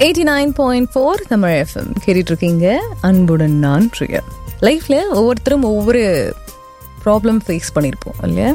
Eighty nine point four Tamil FM கேட்டுட்டு இருக்கீங்க அன்புடன் நான் பிரியா லைஃப்பில் ஒவ்வொருத்தரும் ஒவ்வொரு ப்ராப்ளம் ஃபேஸ் பண்ணியிருப்போம் இல்லையா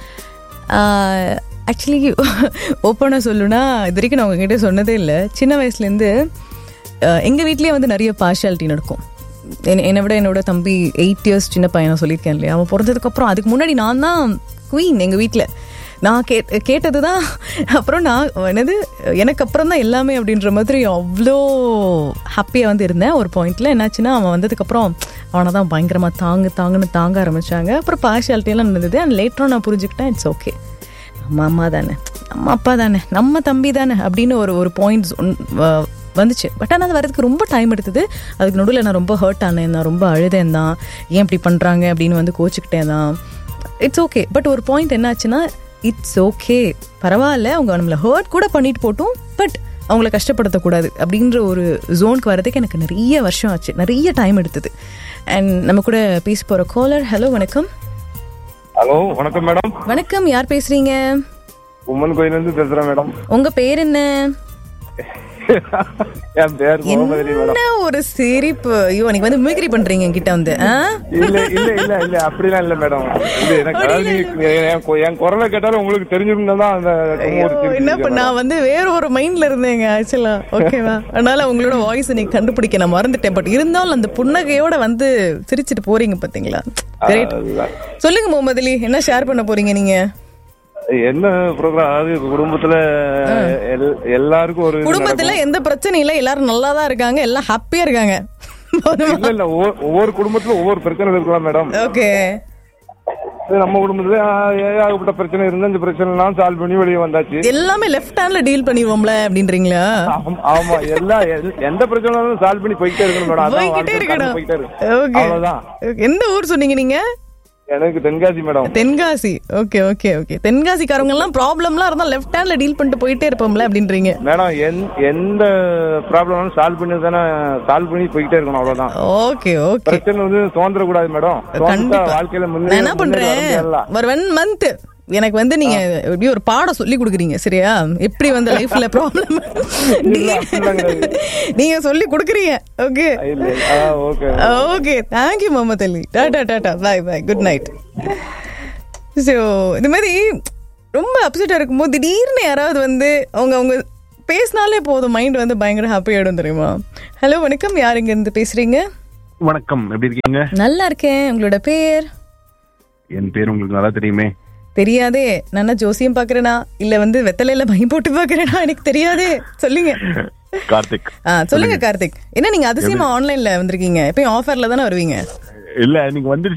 ஆக்சுவலி ஓப்பனாக சொல்லுனா இது வரைக்கும் நான் உங்ககிட்ட சொன்னதே இல்லை சின்ன வயசுலேருந்து எங்கள் வீட்லேயே வந்து நிறைய பார்ஷாலிட்டி நடக்கும் என்னை என்னை விட என்னோட தம்பி எயிட் இயர்ஸ் சின்ன பையனை சொல்லியிருக்கேன் இல்லையா அவன் பிறந்ததுக்கப்புறம் அதுக்கு முன்னாடி நான் தான் குவீன் எங்கள் வீட்டில் நான் கே கேட்டது தான் அப்புறம் நான் என்னது எனக்கு அப்புறம் தான் எல்லாமே அப்படின்ற மாதிரி அவ்வளோ ஹாப்பியாக வந்து இருந்தேன் ஒரு பாயிண்டில் என்னாச்சுன்னா அவன் வந்ததுக்கப்புறம் அவனை தான் பயங்கரமாக தாங்கு தாங்குன்னு தாங்க ஆரம்பித்தாங்க அப்புறம் பார்ஷியாலிட்டியெல்லாம் நடந்தது அண்ட் லேட்டரும் நான் புரிஞ்சுக்கிட்டேன் இட்ஸ் ஓகே நம்ம அம்மா தானே நம்ம அப்பா தானே நம்ம தம்பி தானே அப்படின்னு ஒரு ஒரு பாயிண்ட்ஸ் வந்துச்சு பட் ஆனால் அது வரதுக்கு ரொம்ப டைம் எடுத்தது அதுக்கு நடுவில் நான் ரொம்ப ஹர்ட் ஆனேன் நான் ரொம்ப அழுதேன் தான் ஏன் இப்படி பண்ணுறாங்க அப்படின்னு வந்து கோச்சிக்கிட்டேன் தான் இட்ஸ் ஓகே பட் ஒரு பாயிண்ட் என்னாச்சுன்னா இட்ஸ் ஓகே பரவாயில்ல அவங்க நம்மளை ஹர்ட் கூட பண்ணிட்டு போட்டும் பட் அவங்கள கஷ்டப்படுத்தக்கூடாது அப்படின்ற ஒரு ஜோனுக்கு வரதுக்கு எனக்கு நிறைய வருஷம் ஆச்சு நிறைய டைம் எடுத்தது அண்ட் நம்ம கூட பேச போகிற காலர் ஹலோ வணக்கம் ஹலோ வணக்கம் மேடம் வணக்கம் யார் பேசுறீங்க உம்மன் கோயில இருந்து பேசுறேன் மேடம் உங்க பேர் என்ன என் பேர் முகமது மேடம் என்ன ஒரு சிரிப்பு ஐயோ நீங்க வந்து மிமிக்ரி பண்றீங்க என்கிட்ட வந்து ஆ? இல்ல இல்ல இல்ல இல்ல அப்படிலாம் இல்ல மேடம் இது எனக்கு அதாவது நீங்க என் கொ- என் குரலை கேட்டாலும் உங்களுக்கு தெரிஞ்சிருந்தா தான் அந்த ஐயோ, ஒரு சிரிப்பு என்ன இருக்கு பண்ண நான் வந்து வேற ஒரு மைண்ட்ல இருந்தேங்க ஆக்சுவலா ஓகேவா அதனால உங்களோட வாய்ஸ் நீங்க கண்டுபிடிக்க நான் மறந்துட்டேன் பட் இருந்தாலும் அந்த புன்னகையோட வந்து சிரிச்சிட்டு போறீங்க பாத்தீங்களா கிரேட் அதுதான். சொல்லுங்க முகமது அலி என்ன ஷேர் பண்ண போறீங்க நீங்க என்ன ப்ரோக்ராம் அதாவது குடும்பத்துல எல்- எல்லாருக்கும் ஒரு இது குடும்பத்துல எந்த பிரச்சனையும் இல்ல எல்லாரும் நல்லா தான் இருக்காங்க எல்லாம் ஹாப்பியா இருக்காங்க நடக்கும். இல்ல இல்ல ஒவ்வொரு- ஒவ்வொரு குடும்பத்துல ஒவ்வொரு பிரச்சனை இருக்கலாம் மேடம் ஓகே இது நம்ம குடும்பத்துல ஆ, ஏகப்பட்ட பிரச்சனை இருந்தா இந்த பிரச்சனை எல்லாம் சால்வ் பண்ணி வெளியே வந்தாச்சு எல்லாமே லெஃப்ட் ஹேண்ட்ல டீல் பண்ணிடுவோம்ல அப்படின்றீங்களா ஆமா, ஆமா எல்லா எல்- எந்த பிரச்சனையும் சால்வ் பண்ணி போயிட்டே இருக்கணும் மேடம் அதான் போய்கிட்டே வாழ்க்கை கடந்து இருக்கணும் போயிட்டே இருக்கு ஓகே அவ்வளவுதான் எந்த ஊர் சொன்னீங்க நீங்க எனக்கு Tenkasi madam Tenkasi okay okay okay தென்காசிக்காரங்க எல்லாம் ப்ராப்ளம்லாம் இருந்தா லெஃப்ட் ஹேண்ட்ல டீல் பண்ணிட்டு போயிட்டே இருப்போம்ல அப்படின்றீங்க மேடம் எந்- எந்த ப்ராப்ளம் சால்வ் பண்ணி தானே சால்வ் பண்ணி போயிட்டே இருக்கணும் அவ்வளவுதான் ஓகே ஓகே பிரச்சனை வந்து சுதந்திர கூடாது மேடம் சுதந்திர கண்டிப்பா வாழ்க்கையில நான் முன்னேறி என்ன முன்னேறி வர பண்றேன் முடியாதுல்ல. ஒரு ஒன் மந்த் எனக்கு வந்து நீங்க எப்படி ஒரு பாடம் சொல்லி கொடுக்குறீங்க சரியா எப்படி வந்து லைஃப்ல ப்ராப்ளம் இல்ல, அப்படிலாம் கிடையாது. நீங்க சொல்லி கொடுக்குறீங்க ஓகே இல்ல ஆ, okay okay thank you Mohammed Ali tata tata bye bye good night so இந்த மாதிரி ரொம்ப அப்செட்டாக இருக்கும்போது திடீர்னு யாராவது வந்து அவங்க அவங்க பேசினாலே போதும் மைண்ட் வந்து பயங்கர ஹாப்பி ஆகிடும் தெரியுமா ஹலோ வணக்கம் யார் இங்க இருந்து பேசுறீங்க வணக்கம் எப்படி இருக்கீங்க நல்லா இருக்கேன் உங்களோட பேர் என் பேர் உங்களுக்கு நல்லா தெரியுமே தெரியாதே நான் என்ன ஜோசியம் பாக்குறேனா இல்ல வந்து வெத்தலையில மை போட்டு பாக்குறேனா எனக்கு தெரியாதே சொல்லுங்க கார்த்திக் ஆ சொல்லுங்க கார்த்திக் என்ன நீங்க அதிசயமா ஆன்லைன்ல வந்திருக்கீங்க எப்பயும் ஆஃபர்ல தானே வருவீங்க இல்ல நீங்க வந்துருச்சு